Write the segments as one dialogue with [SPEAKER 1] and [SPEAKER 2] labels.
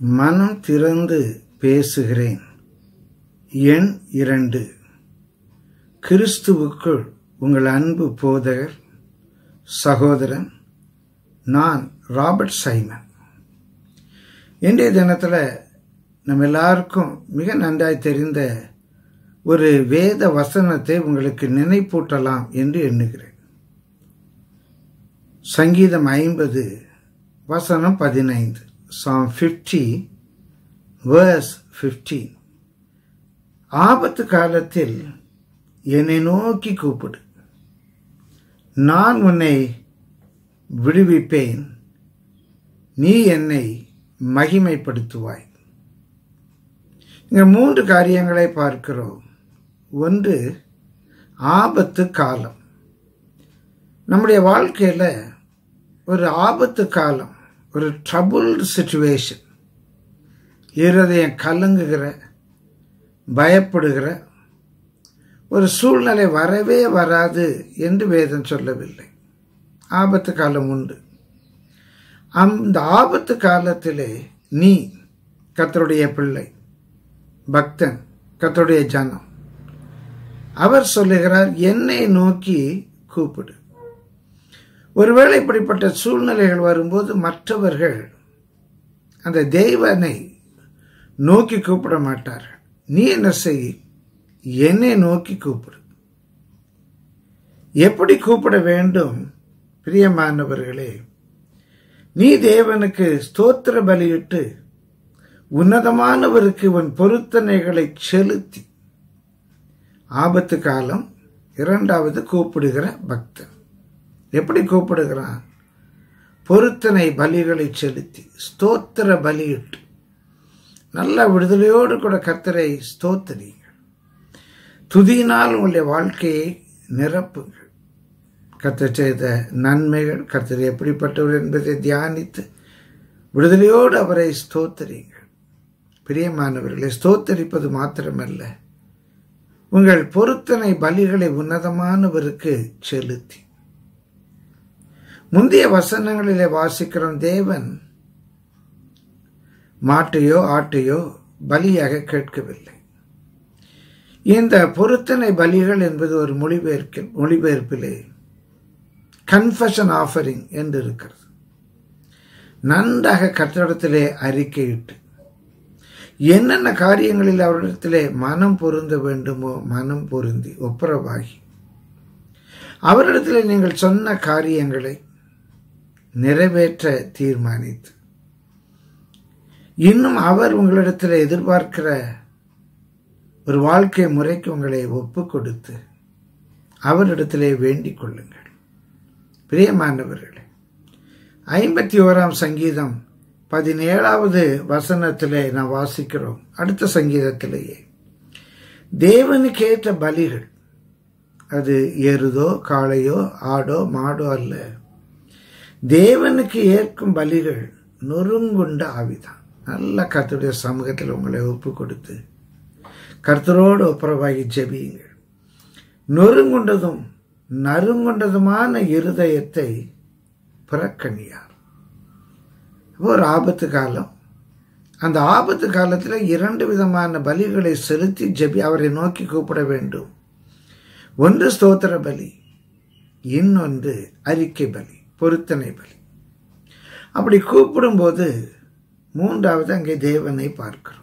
[SPEAKER 1] மனம் திறந்து பேசுகிறேன் எண் இரண்டு கிறிஸ்துவுக்குள் உங்கள் அன்பு போதகர் சகோதரன் நான் ராபர்ட் சைமன் இன்றைய தினத்தில் நம்ம எல்லாருக்கும் மிக நன்றாய் தெரிந்த ஒரு வேத வசனத்தை உங்களுக்கு நினைப்பூட்டலாம் என்று எண்ணுகிறேன் சங்கீதம் ஐம்பது வசனம் பதினைந்து சாம் ஃபிஃப்டி வேர்ஸ் ஃபிஃப்டீன் ஆபத்து காலத்தில் என்னை நோக்கி கூப்பிடு நான் உன்னை விடுவிப்பேன் நீ என்னை மகிமைப்படுத்துவாய் இங்க மூன்று காரியங்களை பார்க்கிறோம் ஒன்று ஆபத்து காலம் நம்முடைய வாழ்க்கையில் ஒரு ஆபத்து காலம் ஒரு ட்ரபுள்டு சுச்சுவேஷன் இருதயம் கலங்குகிற பயப்படுகிற ஒரு சூழ்நிலை வரவே வராது என்று வேதம் சொல்லவில்லை ஆபத்து காலம் உண்டு அந்த ஆபத்து காலத்திலே நீ கத்தருடைய பிள்ளை பக்தன் கத்தருடைய ஜனம் அவர் சொல்லுகிறார் என்னை நோக்கி கூப்பிடு ஒருவேளை இப்படிப்பட்ட சூழ்நிலைகள் வரும்போது மற்றவர்கள் அந்த தெய்வனை நோக்கி கூப்பிட மாட்டார்கள் நீ என்ன செய் என்னை நோக்கி கூப்பிடு எப்படி கூப்பிட வேண்டும் பிரியமானவர்களே நீ தேவனுக்கு ஸ்தோத்திர பலியிட்டு உன்னதமானவருக்கு உன் பொருத்தனைகளை செலுத்தி ஆபத்து காலம் இரண்டாவது கூப்பிடுகிற பக்தன் எப்படி கூப்பிடுகிறான் பொருத்தனை பலிகளை செலுத்தி ஸ்தோத்திர பலியிட்டு நல்ல விடுதலையோடு கூட கத்தரை ஸ்தோத்திரீங்கள் துதியினால் உங்களுடைய வாழ்க்கையை நிரப்புங்கள் கத்தர் செய்த நன்மைகள் கத்தர் எப்படிப்பட்டவர் என்பதை தியானித்து விடுதலையோடு அவரை ஸ்தோத்தரியுங்கள் பிரியமானவர்களை ஸ்தோத்தரிப்பது மாத்திரமல்ல உங்கள் பொருத்தனை பலிகளை உன்னதமானவருக்கு செலுத்தி முந்தைய வசனங்களிலே வாசிக்கிறோம் தேவன் மாட்டையோ ஆட்டையோ பலியாக கேட்கவில்லை இந்த பொருத்தனை பலிகள் என்பது ஒரு மொழிபெயர்க்க மொழிபெயர்ப்பிலே கன்ஃபஷன் ஆஃபரிங் என்று இருக்கிறது நன்றாக கட்டிடத்திலே அறிக்கையிட்டு என்னென்ன காரியங்களில் அவரிடத்திலே மனம் பொருந்த வேண்டுமோ மனம் பொருந்தி ஒப்புரவாகி அவரிடத்தில் நீங்கள் சொன்ன காரியங்களை நிறைவேற்ற தீர்மானித்து இன்னும் அவர் உங்களிடத்தில் எதிர்பார்க்கிற ஒரு வாழ்க்கை முறைக்கு உங்களை ஒப்பு கொடுத்து அவரிடத்திலே வேண்டிக் கொள்ளுங்கள் பிரியமானவர்களே ஐம்பத்தி ஓராம் சங்கீதம் பதினேழாவது வசனத்திலே நான் வாசிக்கிறோம் அடுத்த சங்கீதத்திலேயே தேவனுக்கேற்ற பலிகள் அது எருதோ காளையோ ஆடோ மாடோ அல்ல தேவனுக்கு ஏற்கும் பலிகள் நொறுங்குண்ட ஆவிதான் நல்ல கர்த்தருடைய சமூகத்தில் உங்களை ஒப்பு கொடுத்து கர்த்தரோடு ஒப்புரவாகி ஜெபியுங்கள் நொறுங்குண்டதும் நறுங்குண்டதுமான இருதயத்தை புறக்கணியார் ஒரு ஆபத்து காலம் அந்த ஆபத்து காலத்தில் இரண்டு விதமான பலிகளை செலுத்தி ஜெபி அவரை நோக்கி கூப்பிட வேண்டும் ஒன்று ஸ்தோத்திர பலி இன்னொன்று அறிக்கை பலி பொருத்தனை பலி அப்படி கூப்பிடும்போது மூன்றாவது அங்கே தேவனை பார்க்கிறோம்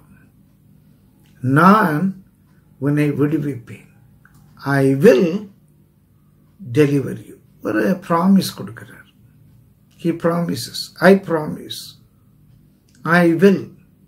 [SPEAKER 1] நான் உன்னை விடுவிப்பேன் ஐ வில் டெலிவர் யூ ஒரு ப்ராமிஸ் கொடுக்கிறார் he promises I promise I will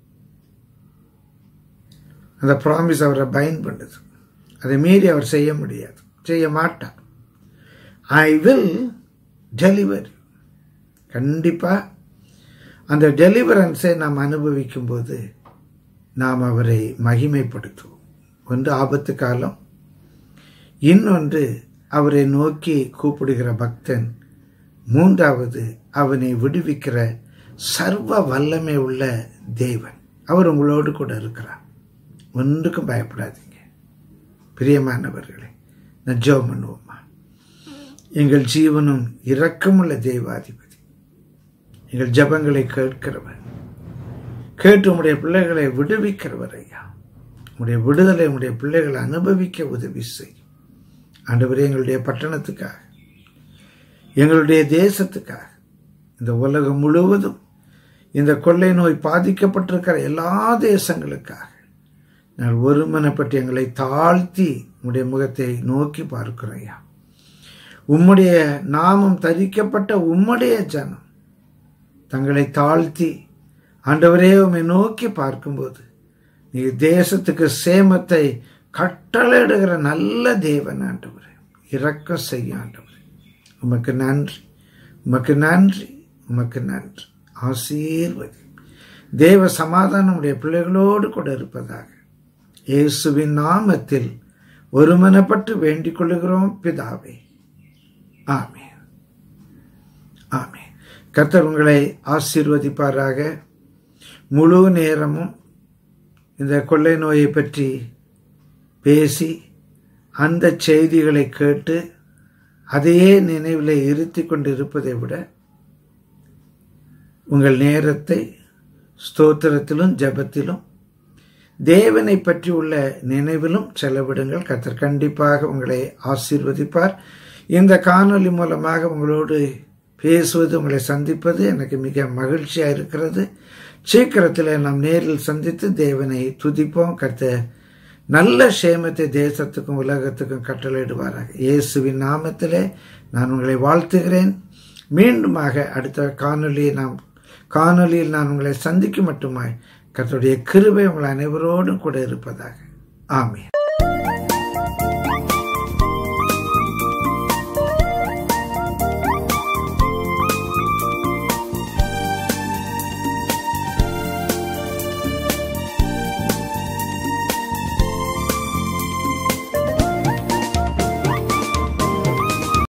[SPEAKER 1] அந்த ப்ராமிஸ் அவரை பயன் பண்ணுது அதை மீறி அவர் செய்ய முடியாது செய்ய மாட்டார் ஐ வில் டெலிவர் கண்டிப்பாக அந்த டெலிவரன்ஸை நாம் அனுபவிக்கும் போது நாம் அவரை மகிமைப்படுத்துவோம் ஒன்று ஆபத்து காலம் இன்னொன்று அவரை நோக்கி கூப்பிடுகிற பக்தன் மூன்றாவது அவனை விடுவிக்கிற சர்வ வல்லமை உள்ள தேவன் அவர் உங்களோடு கூட இருக்கிறார் ஒன்றுக்கும் பயப்படாதீங்க பிரியமானவர்களே நான் ஜோ பண்ணுவோமா எங்கள் ஜீவனும் இரக்கமுள்ள தெய்வாதிபதி எங்கள் ஜபங்களை கேட்கிறவர் கேட்டு உடைய பிள்ளைகளை விடுவிக்கிறவர் ஐயா உடைய விடுதலை உடைய பிள்ளைகளை அனுபவிக்க உதவி செய் ஆண்டவரே எங்களுடைய பட்டணத்துக்காக எங்களுடைய தேசத்துக்காக இந்த உலகம் முழுவதும் இந்த கொள்ளை நோய் பாதிக்கப்பட்டிருக்கிற எல்லா தேசங்களுக்காக நான் ஒருமனப்பட்டு எங்களை தாழ்த்தி உம்முடைய முகத்தை நோக்கி பார்க்கிறோம் உம்முடைய நாமம் தரிக்கப்பட்ட உம்முடைய ஜனம் தங்களை தாழ்த்தி ஆண்டவரே உம்மை நோக்கி பார்க்கும்போது நீ தேசத்துக்கு சேமத்தை கட்டளையிடுகிற நல்ல தேவன் ஆண்டவரே இரக்கம் செய்ய ஆண்டவரே உமக்கு நன்றி உமக்கு நன்றி உமக்கு நன்றி ஆசீர்வதி தேவ சமாதானம் உடைய பிள்ளைகளோடு கூட இருப்பதாக இயேசுவின் நாமத்தில் ஒருமனப்பட்டு வேண்டிக் கொள்ளுகிறோம் பிதாவே ஆமே ஆமே கர்த்தர் உங்களை ஆசீர்வதிப்பாராக முழு நேரமும் இந்த கொள்ளை நோயை பற்றி பேசி அந்த செய்திகளை கேட்டு அதையே நினைவில் இருத்தி கொண்டு இருப்பதை விட உங்கள் நேரத்தை ஸ்தோத்திரத்திலும் ஜபத்திலும் தேவனை பற்றி உள்ள நினைவிலும் செலவிடுங்கள் கத்தர் கண்டிப்பாக உங்களை ஆசீர்வதிப்பார் இந்த காணொலி மூலமாக உங்களோடு பேசுவது உங்களை சந்திப்பது எனக்கு மிக மகிழ்ச்சியாக இருக்கிறது சீக்கிரத்தில் நாம் நேரில் சந்தித்து தேவனை துதிப்போம் கத்த நல்ல சேமத்தை தேசத்துக்கும் உலகத்துக்கும் கட்டளையிடுவாராக இயேசுவின் நாமத்திலே நான் உங்களை வாழ்த்துகிறேன் மீண்டுமாக அடுத்த காணொலியை நாம் காணொலியில் நான் உங்களை சந்திக்கும் மட்டுமாய் கர்த்தருடைய கிருபை உங்கள் அனைவரோடும் கூட இருப்பதாக ஆமீன்